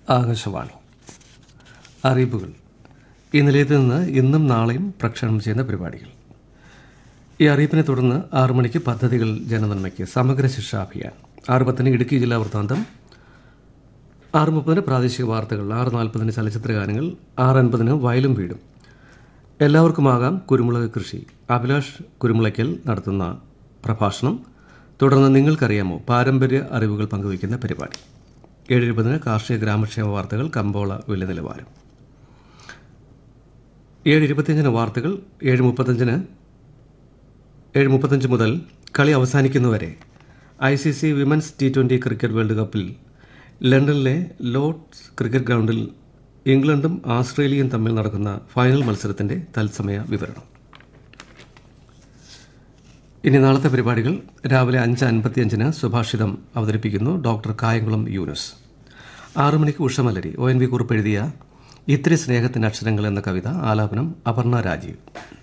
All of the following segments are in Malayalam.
ആകാശവാണി അറിയിപ്പുകൾ ഈ നിലയത്തിൽ നിന്ന് ഇന്നും നാളെയും പ്രക്ഷേപണം ചെയ്യുന്ന പരിപാടികൾ ഈ അറിയിപ്പിനെ തുടർന്ന് ആറു മണിക്ക് പദ്ധതികൾ ജനനന്മയ്ക്ക് സമഗ്ര ശിക്ഷാ അഭിയാൻ ആറ് പത്തിന് ഇടുക്കി ജില്ലാ വൃത്താന്തം ആറ് മുപ്പതിന് പ്രാദേശിക വാർത്തകൾ ആറ് നാൽപ്പതിന് ചലച്ചിത്ര ഗാനങ്ങൾ ആറ് അൻപതിന് വയലും വീടും എല്ലാവർക്കുമാകാം കുരുമുളക് കൃഷി അഭിലാഷ് കുരുമുളയ്ക്കൽ നടത്തുന്ന പ്രഭാഷണം തുടർന്ന് നിങ്ങൾക്കറിയാമോ പാരമ്പര്യ അറിവുകൾ പങ്കുവയ്ക്കുന്ന പരിപാടി ഏഴ് ഇരുപതിന് കാർഷിക ഗ്രാമക്ഷേമ വാർത്തകൾ കമ്പോള വില നിലവാരം ഏഴ് ഇരുപത്തിയഞ്ചിന് വാർത്തകൾ ഏഴ് മുപ്പത്തഞ്ചിന് ഏഴ് മുപ്പത്തഞ്ച് മുതൽ കളി അവസാനിക്കുന്നവരെ I C C women's T twenty cricket world കപ്പിൽ ലണ്ടനിലെ ലോർഡ്സ് ക്രിക്കറ്റ് ഗ്രൗണ്ടിൽ ഇംഗ്ലണ്ടും ആസ്ട്രേലിയയും തമ്മിൽ നടക്കുന്ന ഫൈനൽ മത്സരത്തിന്റെ തത്സമയ വിവരണം ഇനി നാളത്തെ പരിപാടികൾ രാവിലെ അഞ്ച് അൻപത്തിയഞ്ചിന് സുഭാഷിതം അവതരിപ്പിക്കുന്നു ഡോക്ടർ കായംകുളം യൂനുസ് ആറു മണിക്ക് ഉഷമലരി ഒ എൻ വി കുറിപ്പ് എഴുതിയ ഇത്തിരി സ്നേഹത്തിൻ്റെ അക്ഷരങ്ങൾ എന്ന കവിത ആലാപനം അപർണ രാജീവ്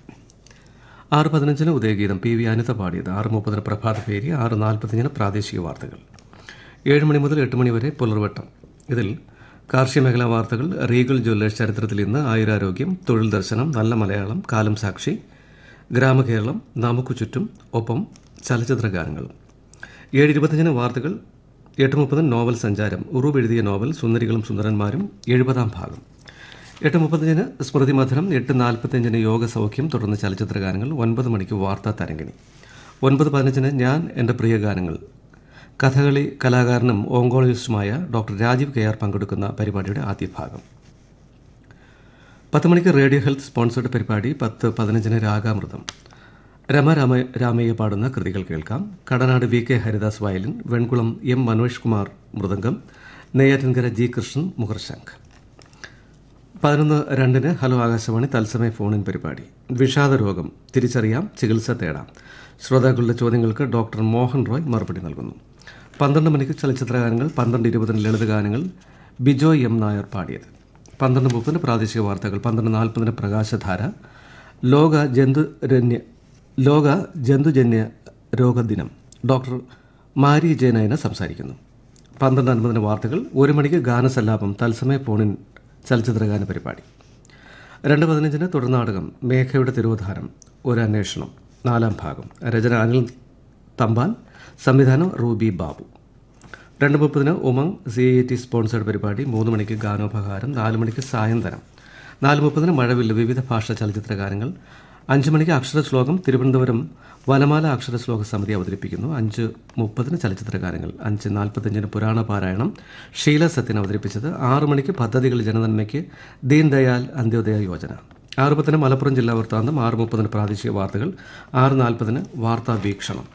ആറ് പതിനഞ്ചിന് ഉദയഗീതം പി വി അനിത പാടിയത് ആറ് മുപ്പതിന് പ്രഭാത പേരി ആറ് നാൽപ്പത്തിയഞ്ചിന് പ്രാദേശിക വാർത്തകൾ ഏഴ് മണി മുതൽ എട്ട് മണി വരെ പുലർവട്ടം ഇതിൽ കാർഷിക മേഖലാ വാർത്തകൾ റീഗൽ ജ്വല്ലേഴ്സ് ചരിത്രത്തിൽ ഇന്ന് ആയുരാരോഗ്യം തൊഴിൽ ദർശനം നല്ല മലയാളം കാലം സാക്ഷി ഗ്രാമകേരളം നമുക്കു ചുറ്റും ഒപ്പം ചലച്ചിത്ര ഗാനങ്ങളും ഏഴ് ഇരുപത്തഞ്ചിന് വാർത്തകൾ എട്ട് മുപ്പതിന് നോവൽ സഞ്ചാരം ഉറൂബ് എഴുതിയ നോവൽ സുന്ദരികളും സുന്ദരന്മാരും എഴുപതാം ഭാഗം എട്ട് മുപ്പത്തഞ്ചിന് സ്മൃതി മധുരം എട്ട് നാൽപ്പത്തഞ്ചിന് യോഗ സൗഖ്യം തുടർന്ന് ചലച്ചിത്ര ഗാനങ്ങൾ ഒൻപത് മണിക്ക് വാർത്താ തരംഗിണി ഒൻപത് പതിനഞ്ചിന് ഞാൻ എൻ്റെ പ്രിയ ഗാനങ്ങൾ കഥകളി കലാകാരനും ഓങ്കോളജിസ്റ്റുമായ ഡോക്ടർ രാജീവ് കെ ആർ പങ്കെടുക്കുന്ന പരിപാടിയുടെ ആദ്യ ഭാഗം പത്ത് മണിക്ക് റേഡിയോ ഹെൽത്ത് സ്പോൺസർഡ് പരിപാടി പത്ത് പതിനഞ്ചിന് രാഗാമൃതം രമ രാമ രാമയ്യ പാടുന്ന കൃതികൾ കേൾക്കാം Kadanad V K Haridas violin Venkulam M Manoj Kumar mridangam Neyyattinkara G Krishnan mukharshankh പതിനൊന്ന് രണ്ടിന് ഹലോ ആകാശവാണി തത്സമയ ഫോണിൻ പരിപാടി വിഷാദ രോഗം തിരിച്ചറിയാം ചികിത്സ തേടാം ശ്രോതാക്കളുടെ ചോദ്യങ്ങൾക്ക് ഡോക്ടർ മോഹൻ റോയ് മറുപടി നൽകുന്നു പന്ത്രണ്ട് മണിക്ക് ചലച്ചിത്ര ഗാനങ്ങൾ പന്ത്രണ്ട് ഇരുപതിന് ലളിത ഗാനങ്ങൾ ബിജോയ് എം നായർ പാടിയത് പന്ത്രണ്ട് മുപ്പതിന് പ്രാദേശിക വാർത്തകൾ പന്ത്രണ്ട് നാൽപ്പതിന് പ്രകാശധാര ലോക ജന്തുരന്യ ലോക ജന്തുജന്യ രോഗദിനം ഡോക്ടർ മാരി ജയനയന സംസാരിക്കുന്നു പന്ത്രണ്ട് അൻപതിന് വാർത്തകൾ ഒരു മണിക്ക് ഗാനസല്ലാപം തത്സമയ ഫോണിൻ ചലച്ചിത്രഗാന പരിപാടി രണ്ട് പതിനഞ്ചിന് തുടർനാടകം മേഘയുടെ തിരോധാനം ഒരു അന്വേഷണം നാലാം ഭാഗം രചന അനിൽ തമ്പാൻ സംവിധാനം റൂബി ബാബു രണ്ട് മുപ്പതിന് Umang C I T sponsored പരിപാടി മൂന്ന് മണിക്ക് ഗാനോപഹാരം നാല് മണിക്ക് സായന്തനം നാല് മുപ്പതിന് മഴവില്ല് വിവിധ ഭാഷാ ചലച്ചിത്ര ഗാനങ്ങൾ അഞ്ച് മണിക്ക് അക്ഷര ശ്ലോകം തിരുവനന്തപുരം വനമാല അക്ഷര ശ്ലോക സമിതി അവതരിപ്പിക്കുന്നു അഞ്ച് മുപ്പതിന് ചലച്ചിത്ര ഗാനങ്ങൾ അഞ്ച് നാൽപ്പത്തഞ്ചിന് പുരാണ പാരായണം ഷീല സത്യൻ അവതരിപ്പിച്ചത് ആറ് മണിക്ക് പദ്ധതികൾ ജനനന്മയ്ക്ക് ദീൻ ദയാൽ അന്ത്യോദയ യോജന ആറ് പത്തിന് മലപ്പുറം ജില്ലാ വൃത്താന്തം ആറ് മുപ്പതിന് പ്രാദേശിക വാർത്തകൾ ആറ് നാൽപ്പതിന് വാർത്താ വീക്ഷണം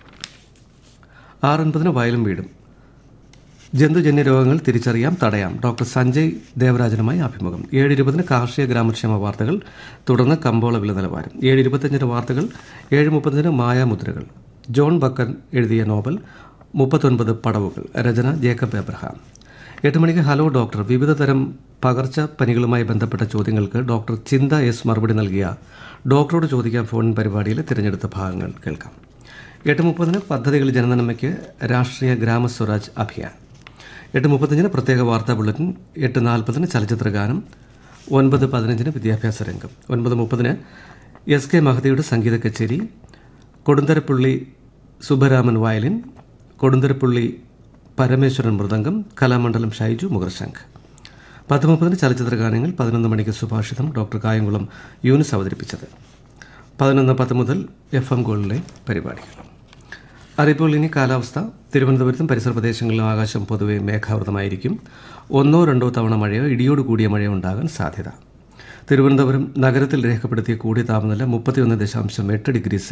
ആറൻപതിന് വയലും വീടും ജന്തുജന്യ രോഗങ്ങൾ തിരിച്ചറിയാം തടയാം ഡോക്ടർ സഞ്ജയ് ദേവരാജനുമായി അഭിമുഖം ഏഴ് ഇരുപതിന് കാർഷിക ഗ്രാമക്ഷേമ വാർത്തകൾ തുടർന്ന് കമ്പോള വില നിലവാരം ഏഴ് ഇരുപത്തഞ്ചിന് വാർത്തകൾ ഏഴ് മുപ്പതിന് മായാമുദ്രകൾ ജോൺ ബക്കൻ എഴുതിയ നോവൽ മുപ്പത്തൊൻപത് പടവുകൾ രചന ജേക്കബ് എബ്രഹാം എട്ട് മണിക്ക് ഹലോ ഡോക്ടർ വിവിധ തരം പകർച്ച പനികളുമായി ബന്ധപ്പെട്ട ചോദ്യങ്ങൾക്ക് ഡോക്ടർ ചിന്ത എസ് മറുപടി നൽകിയ ഡോക്ടറോട് ചോദിക്കാൻ ഫോൺ പരിപാടിയിലെ തിരഞ്ഞെടുത്ത ഭാഗങ്ങൾ കേൾക്കാം എട്ട് മുപ്പതിന് പദ്ധതികൾ ജനനന്മയ്ക്ക് രാഷ്ട്രീയ ഗ്രാമസ്വരാജ് അഭിയാൻ എട്ട് മുപ്പത്തഞ്ചിന് പ്രത്യേക വാർത്താ ബുള്ളറ്റിൻ എട്ട് നാൽപ്പതിന് ചലച്ചിത്ര ഗാനം ഒൻപത് പതിനഞ്ചിന് വിദ്യാഭ്യാസ രംഗം ഒൻപത് മുപ്പതിന് എസ് കെ മഹദിയുടെ സംഗീത കച്ചേരി കൊടുന്തരപ്പള്ളി സുബ്ബരാമൻ വയലിൻ കൊടുന്തരപ്പള്ളി പരമേശ്വരൻ മൃദംഗം കലാമണ്ഡലം ഷൈജു മുഖർശംഖ് പത്ത് മുപ്പതിന് ചലച്ചിത്ര ഗാനങ്ങൾ പതിനൊന്ന് മണിക്ക് സുഭാഷിതം ഡോക്ടർ കായംകുളം യൂനിസ് അവതരിപ്പിച്ചത് പതിനൊന്ന് പത്ത് മുതൽ എഫ് എം ഗോളിലെ പരിപാടികൾ അറിയിപ്പുകൾ ഇനി കാലാവസ്ഥ തിരുവനന്തപുരത്തും പരിസര പ്രദേശങ്ങളിലും ആകാശം പൊതുവെ മേഘാവൃതമായിരിക്കും ഒന്നോ രണ്ടോ തവണ മഴയോ ഇടിയോട് കൂടിയ മഴയോ ഉണ്ടാകാൻ സാധ്യത തിരുവനന്തപുരം നഗരത്തിൽ രേഖപ്പെടുത്തിയ കൂടിയ താപനില മുപ്പത്തിയൊന്ന് ദശാംശം എട്ട് ഡിഗ്രി